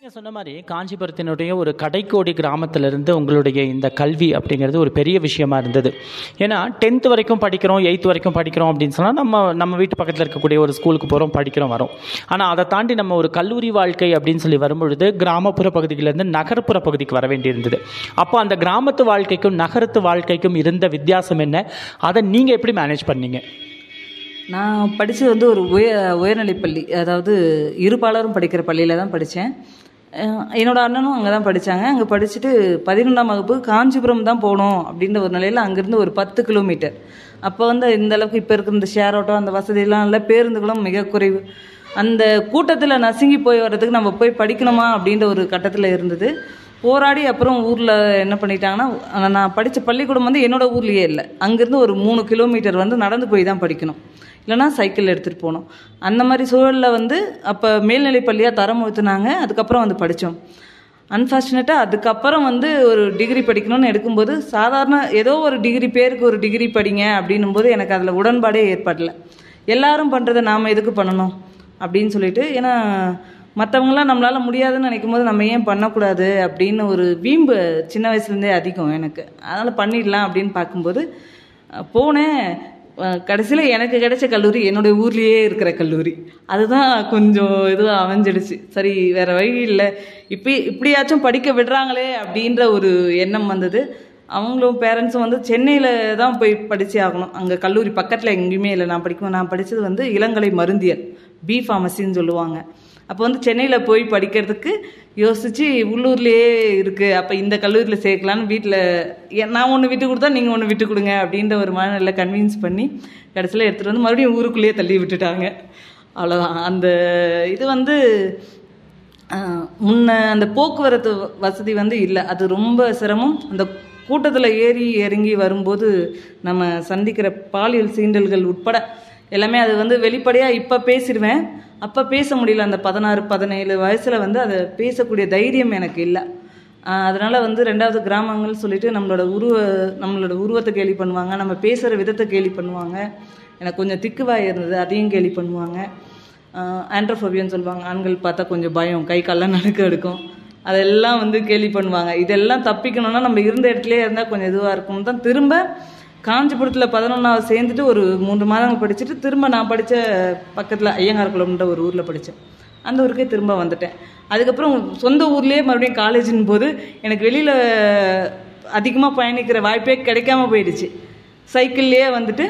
நீங்க சொன்ன மாதிரி காஞ்சிபுரத்தினுடைய ஒரு கடைக்கோடி கிராமத்திலிருந்து உங்களுடைய இந்த கல்வி அப்படிங்கிறது ஒரு பெரிய விஷயமா இருந்தது ஏன்னா டென்த் வரைக்கும் படிக்கிறோம் எயித்து வரைக்கும் படிக்கிறோம் அப்படின்னு சொன்னால் நம்ம நம்ம வீட்டு பக்கத்தில் இருக்கக்கூடிய ஒரு ஸ்கூலுக்கு போகிறோம் படிக்கிறோம் வரோம் ஆனால் அதை தாண்டி நம்ம ஒரு கல்லூரி வாழ்க்கை அப்படின்னு சொல்லி வரும்பொழுது கிராமப்புற பகுதியிலேருந்து நகர்ப்புற பகுதிக்கு வர வேண்டியிருந்தது அப்போ அந்த கிராமத்து வாழ்க்கைக்கும் நகரத்து வாழ்க்கைக்கும் இருந்த வித்தியாசம் என்ன அதை நீங்கள் எப்படி மேனேஜ் பண்ணீங்க நான் படித்தது வந்து ஒரு உய உயர்நிலைப் பள்ளி அதாவது இருபாலரும் படிக்கிற பள்ளியில் தான் படித்தேன் என்னோட அண்ணனும் அங்கே தான் படித்தாங்க அங்கே படிச்சுட்டு பதினொன்றாம் வகுப்பு காஞ்சிபுரம் தான் போகணும் அப்படின்ற ஒரு நிலையில் அங்கேருந்து ஒரு பத்து கிலோமீட்டர் அப்போ வந்து இந்த அளவுக்கு இப்போ இருக்கிற இந்த ஷேர் ஆட்டோ அந்த வசதியெல்லாம் இல்லை பேருந்துகளும் மிக குறைவு அந்த கூட்டத்தில் நசுங்கி போய் வர்றதுக்கு நம்ம போய் படிக்கணுமா அப்படின்ற ஒரு கட்டத்தில் இருந்தது போராடி அப்புறம் ஊரில் என்ன பண்ணிட்டாங்கன்னா நான் படித்த பள்ளிக்கூடம் வந்து என்னோட ஊர்லேயே இல்லை அங்கேருந்து ஒரு மூணு கிலோமீட்டர் வந்து நடந்து போய் தான் படிக்கணும் இல்லைனா சைக்கிள் எடுத்துகிட்டு போகணும் அந்த மாதிரி சூழலில் வந்து அப்போ மேல்நிலைப் பள்ளியாக தரம் ஊற்றுனாங்க அதுக்கப்புறம் வந்து படித்தோம் அன்ஃபார்ச்சுனேட்டாக அதுக்கப்புறம் வந்து ஒரு டிகிரி படிக்கணும்னு எடுக்கும்போது சாதாரண ஏதோ ஒரு டிகிரி பேருக்கு ஒரு டிகிரி படிங்க அப்படின்னும் போது எனக்கு அதில் உடன்பாடே ஏற்படல எல்லாரும் பண்ணுறதை நாம் எதுக்கு பண்ணணும் அப்படின்னு சொல்லிட்டு ஏன்னா மற்றவங்களாம் நம்மளால் முடியாதுன்னு நினைக்கும் போது நம்ம ஏன் பண்ணக்கூடாது அப்படின்னு ஒரு வீம்பு சின்ன வயசுலேருந்தே அதிகம் எனக்கு அதனால் பண்ணிடலாம் அப்படின்னு பார்க்கும்போது அஹ், போனேன் கடைசியில் எனக்கு கிடைச்ச கல்லூரி என்னுடைய ஊர்லேயே இருக்கிற கல்லூரி அதுதான் கொஞ்சம் இதுவாக அமைஞ்சிடுச்சு சரி வேற வழி இல்லை இப்படி இப்படியாச்சும் படிக்க விடுறாங்களே அப்படின்ற ஒரு எண்ணம் வந்தது அவங்களும் பேரண்ட்ஸும் வந்து சென்னையில் தான் போய் படிச்சே ஆகணும் அங்கே கல்லூரி பக்கத்தில் எங்கேயுமே இல்லை நான் படிக்கும் நான் படித்தது வந்து இளங்கலை மருந்தியல் பி ஃபார்மசின்னு சொல்லுவாங்க அப்போ வந்து சென்னையில் போய் படிக்கிறதுக்கு யோசிச்சு உள்ளூர்லேயே இருக்குது அப்போ இந்த கல்லூரியில் சேர்க்கலான்னு வீட்டில் நான் ஒன்று விட்டு கொடுத்தா நீங்கள் ஒன்று விட்டு கொடுங்க அப்படின்ற ஒரு மனநிலை கன்வின்ஸ் பண்ணி கடைசியில் எடுத்துகிட்டு வந்து மறுபடியும் ஊருக்குள்ளேயே தள்ளி விட்டுட்டாங்க அவ்வளோதான் அந்த இது வந்து ஆஹ், முன்ன அந்த போக்குவரத்து வ- வசதி வந்து இல்லை அது ரொம்ப சிரமம் அந்த கூட்டத்தில் ஏறி இறங்கி வரும்போது நம்ம சந்திக்கிற பாலியல் சீண்டல்கள் உட்பட எல்லாமே அது வந்து வெளிப்படையாக இப்போ பேசிடுவேன் அப்போ பேச முடியல அந்த பதினாறு பதினேழு வயசில் வந்து அதை பேசக்கூடிய தைரியம் எனக்கு இல்லை அதனால் வந்து ரெண்டாவது கிராமங்கள் சொல்லிட்டு நம்மளோட உருவ நம்மளோட உருவத்தை கேலி பண்ணுவாங்க நம்ம பேசுகிற விதத்தை கேலி பண்ணுவாங்க எனக்கு கொஞ்சம் திக்குவாய் இருந்தது அதையும் கேலி பண்ணுவாங்க ஆண்ட்ரோஃபோபியான்னு சொல்லுவாங்க ஆண்கள் பார்த்தா கொஞ்சம் பயம் கை கால்லாம் நடுக்க எடுக்கும் அதெல்லாம் வந்து கேலி பண்ணுவாங்க இதெல்லாம் தப்பிக்கணும்னா நம்ம இருந்த இடத்துலயே இருந்தால் கொஞ்சம் இதுவாக இருக்கும் தான் திரும்ப காஞ்சிபுரத்தில் பதினொன்றாவது சேர்ந்துட்டு ஒரு மூன்று மாதங்கள் படிச்சுட்டு திரும்ப நான் படித்த பக்கத்தில் ஐயங்கார்குளம்ன்ற ஒரு ஊரில் படித்தேன் அந்த ஊருக்கே திரும்ப வந்துட்டேன் அதுக்கப்புறம் சொந்த ஊர்லேயே மறுபடியும் காலேஜின் போது எனக்கு வெளியில் அதிகமாக பயணிக்கிற வாய்ப்பே கிடைக்காம போயிடுச்சு சைக்கிள்லேயே வந்துட்டு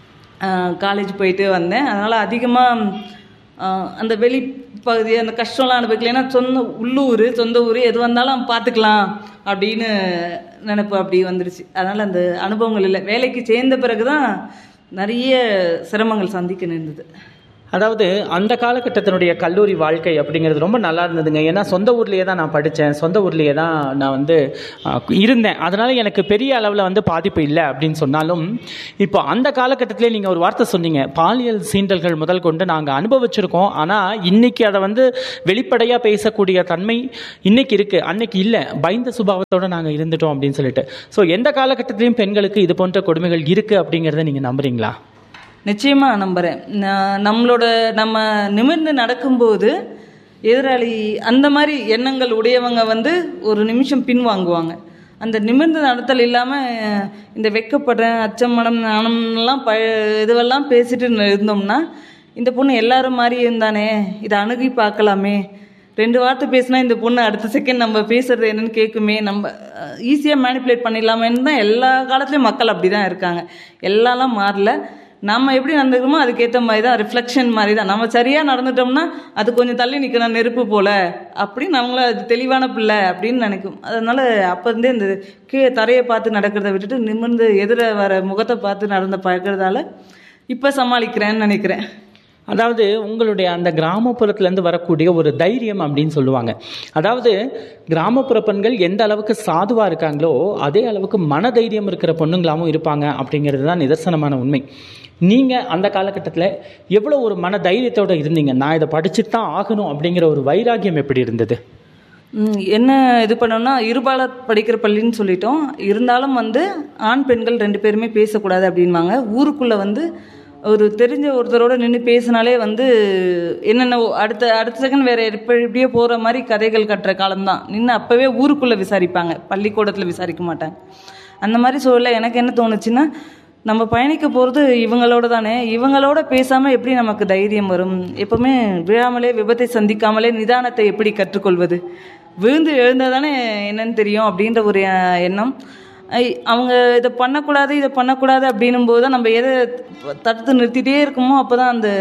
காலேஜ் போயிட்டு வந்தேன் அதனால் அதிகமாக அந்த வெளி பகுதி அந்த கஷ்டம்லாம் அனுபவிக்கல ஏன்னா சொந்த உள்ளூர் சொந்த ஊர் எது வந்தாலும் பார்த்துக்கலாம் அப்படின்னு நினைப்பு அப்படி வந்துருச்சு அதனால் அந்த அனுபவங்கள் இல்லை வேலைக்கு சேர்ந்த பிறகு தான் நிறைய சிரமங்கள் சந்திக்க நேர்ந்தது அதாவது அந்த காலகட்டத்தினுடைய கல்லூரி வாழ்க்கை அப்படிங்கிறது ரொம்ப நல்லா இருந்ததுங்க ஏன்னா சொந்த ஊர்லேயே தான் நான் படித்தேன் சொந்த ஊர்லேயே தான் நான் வந்து அஹ், இருந்தேன் அதனால எனக்கு பெரிய அளவில் வந்து பாதிப்பு இல்லை அப்படின்னு சொன்னாலும் இப்போ அந்த காலகட்டத்திலே நீங்கள் ஒரு வார்த்தை சொன்னீங்க பாலியல் சீண்டல்கள் முதல் கொண்டு நாங்கள் அனுபவிச்சிருக்கோம் ஆனால் இன்னைக்கு அதை வந்து வெளிப்படையாக பேசக்கூடிய தன்மை இன்னைக்கு இருக்குது அன்னைக்கு இல்லை பயந்த சுபாவத்தோடு நாங்கள் இருந்துட்டோம் அப்படின்னு சொல்லிட்டு ஸோ எந்த காலகட்டத்திலையும் பெண்களுக்கு இது போன்ற கொடுமைகள் இருக்குது அப்படிங்கிறத நீங்கள் நம்புறீங்களா நிச்சயமா நம்புறேன் நான் நம்மளோட நம்ம நிமிர்ந்து நடக்கும்போது எதிராளி அந்த மாதிரி எண்ணங்கள் உடையவங்க வந்து ஒரு நிமிஷம் பின்வாங்குவாங்க அந்த நிமிர்ந்து நடத்தல் இல்லாமல் இந்த வெக்கப்படுறேன் அச்சம் மனம் நாணம்லாம் ப இதுவெல்லாம் பேசிட்டு இருந்தோம்னா இந்த பொண்ணு எல்லாரும் மாதிரி இருந்தானே இதை அணுகி பார்க்கலாமே ரெண்டு வார்த்தை பேசினா இந்த பொண்ணு அடுத்த செகண்ட் நம்ம பேசுறது என்னன்னு கேட்குமே நம்ம ஈஸியாக மேனிப்புலேட் பண்ணிடலாமேன்னு தான் எல்லா காலத்துலேயும் மக்கள் அப்படி தான் இருக்காங்க எல்லாம்லாம் மாறல நம்ம எப்படி நடந்துக்கிறோமோ அதுக்கேற்ற மாதிரி தான் ரிஃப்ளெக்ஷன் மாதிரி தான் நம்ம சரியாக நடந்துட்டோம்னா அது கொஞ்சம் தள்ளி நிற்கணும் நெருப்பு போல அப்படின்னு நம்மள அது தெளிவான பிள்ளை அப்படின்னு நினைக்கும் அதனால அப்போ இருந்தே இந்த கீழே தரையை பார்த்து நடக்கிறத விட்டுட்டு நிமிர்ந்து எதிர வர முகத்தை பார்த்து நடந்த பழக்கிறதால இப்போ சமாளிக்கிறேன்னு நினைக்கிறேன் அதாவது உங்களுடைய அந்த கிராமப்புறத்துலேருந்து வரக்கூடிய ஒரு தைரியம் அப்படின்னு சொல்லுவாங்க அதாவது கிராமப்புற பெண்கள் எந்த அளவுக்கு சாதுவாக இருக்காங்களோ அதே அளவுக்கு மனதைரியம் இருக்கிற பொண்ணுங்களாவும் இருப்பாங்க அப்படிங்கிறது தான் நிதர்சனமான உண்மை நீங்கள் அந்த காலகட்டத்தில் எவ்வளோ ஒரு மன தைரியத்தோடு இருந்தீங்க நான் இதை படிச்சுட்டு தான் ஆகணும் அப்படிங்கிற ஒரு வைராக்கியம் எப்படி இருந்தது ம், என்ன இது பண்ணோம்னா இருபாலர் படிக்கிற பள்ளின்னு சொல்லிட்டோம் இருந்தாலும் வந்து ஆண் பெண்கள் ரெண்டு பேருமே பேசக்கூடாது அப்படின்வாங்க ஊருக்குள்ளே வந்து ஒரு தெரிஞ்ச ஒருத்தரோட நின்று பேசினாலே வந்து என்னென்ன ஓ- அடுத்த அடுத்த செகண்ட் வேற எப்ப எப்படியோ போகிற மாதிரி கதைகள் கட்டுற காலம்தான் நின்று அப்போவே ஊருக்குள்ளே விசாரிப்பாங்க பள்ளிக்கூடத்தில் விசாரிக்க மாட்டாங்க அந்த மாதிரி சூழல்ல எனக்கு என்ன தோணுச்சுன்னா நம்ம பயணிக்க போகிறது இவங்களோட தானே இவங்களோட பேசாமல் எப்படி நமக்கு தைரியம் வரும் எப்பவுமே விழாமலே விபத்தை சந்திக்காமலே நிதானத்தை எப்படி கற்றுக்கொள்வது விழுந்து எழுந்தால் தானே என்னன்னு தெரியும் அப்படின்ற ஒரு அஹ், எண்ணம் ஐ, அவங்க இதை பண்ணக்கூடாது இதை பண்ணக்கூடாது அப்படின்னும் போது தான் நம்ம எதை தடுத்து நிறுத்திட்டே இருக்கோமோ அப்போ தான் அந்த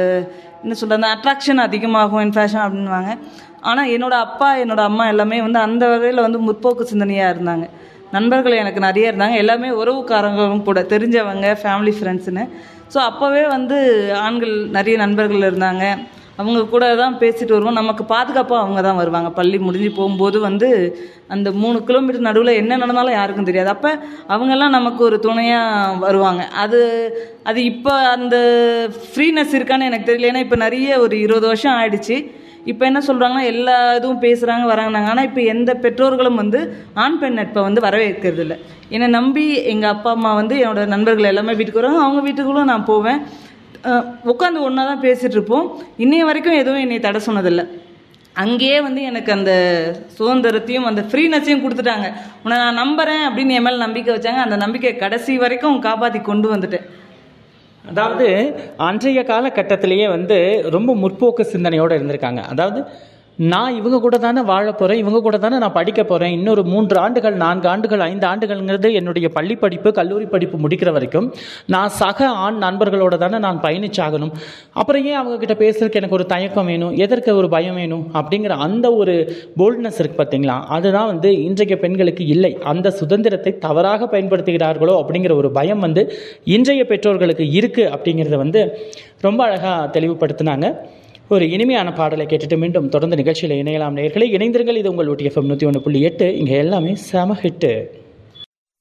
என்ன சொல்ற அந்த அட்ராக்ஷன் அதிகமாகும் இன்ஃபேஷன் அப்படின்வாங்க ஆனால் என்னோட அப்பா என்னோட அம்மா எல்லாமே வந்து அந்த வகையில் வந்து முற்போக்கு சிந்தனையாக இருந்தாங்க நண்பர்கள் எனக்கு நிறைய இருந்தாங்க எல்லாமே உறவுக்காரங்களும் கூட தெரிஞ்சவங்க ஃபேமிலி ஃப்ரெண்ட்ஸுன்னு ஸோ அப்போவே வந்து ஆண்கள் நிறைய நண்பர்கள் இருந்தாங்க அவங்க கூட தான் பேசிட்டு வருவோம் நமக்கு பாதுகாப்பாக அவங்க தான் வருவாங்க பள்ளி முடிஞ்சு போகும்போது வந்து அந்த மூணு கிலோமீட்டர் நடுவில் என்ன நடந்தாலும் யாருக்கும் தெரியாது அப்போ அவங்கெல்லாம் நமக்கு ஒரு துணையாக வருவாங்க அது அது இப்போ அந்த ஃப்ரீனஸ் இருக்கான்னு எனக்கு தெரியல ஏன்னா இப்போ நிறைய ஒரு இருபது வருஷம் ஆயிடுச்சு இப்போ என்ன சொல்கிறாங்கன்னா எல்லா இதுவும் பேசுகிறாங்க வராங்கனாங்க ஆனால் இப்போ எந்த பெற்றோர்களும் வந்து ஆண் பெண் நட்பை வந்து வரவேற்கிறது இல்லை என்னை நம்பி எங்கள் அப்பா அம்மா வந்து என்னோட நண்பர்கள் எல்லாமே வீட்டுக்கு வருவாங்க அவங்க வீட்டுக்குள்ளும் நான் போவேன் உட்காந்து ஒன்றா தான் பேசிகிட்டு இருப்போம் இன்னைய வரைக்கும் எதுவும் என்னை தடை சொன்னதில்லை அங்கேயே வந்து எனக்கு அந்த சுதந்திரத்தையும் அந்த ஃப்ரீனஸையும் கொடுத்துட்டாங்க உன்னை நான் நம்புறேன் அப்படின்னு என் மேலே நம்பிக்கை வச்சாங்க அந்த நம்பிக்கையை கடைசி வரைக்கும் காப்பாற்றி கொண்டு வந்துட்டேன் அதாவது அன்றைய காலகட்டத்திலேயே வந்து ரொம்ப முற்போக்கு சிந்தனையோடு இருந்திருக்காங்க அதாவது நான் இவங்க கூட தானே வாழ போகிறேன் இவங்க கூட தானே நான் படிக்க போகிறேன் இன்னொரு மூன்று ஆண்டுகள் நான்கு ஆண்டுகள் ஐந்து ஆண்டுகள்ங்கிறது என்னுடைய பள்ளி படிப்பு கல்லூரி படிப்பு முடிக்கிற வரைக்கும் நான் சக ஆண் நண்பர்களோட தானே நான் பயணிச்சாகணும் அப்புறம் ஏன் அவங்க கிட்ட பேசுறதுக்கு எனக்கு ஒரு தயக்கம் வேணும் எதற்கு ஒரு பயம் வேணும் அப்படிங்கிற அந்த ஒரு போல்ட்னஸ் இருக்கு பார்த்தீங்களா அதுதான் வந்து இன்றைய பெண்களுக்கு இல்லை அந்த சுதந்திரத்தை தவறாக பயன்படுத்துகிறார்களோ அப்படிங்கிற ஒரு பயம் வந்து இன்றைய பெற்றோர்களுக்கு இருக்குது அப்படிங்கிறத வந்து ரொம்ப அழகாக தெளிவுபடுத்தினாங்க ஒரு இனிமையான பாடலை கேட்டுட்டு மீண்டும் தொடர்ந்து நிகழ்ச்சியில் இணையலாம் நேர்களை இணைந்திருங்கள் இது உங்கள் ஒட்டி எஃப்எம் நூற்றி ஒன்று புள்ளி எட்டு இங்கே எல்லாமே செம ஹிட்டு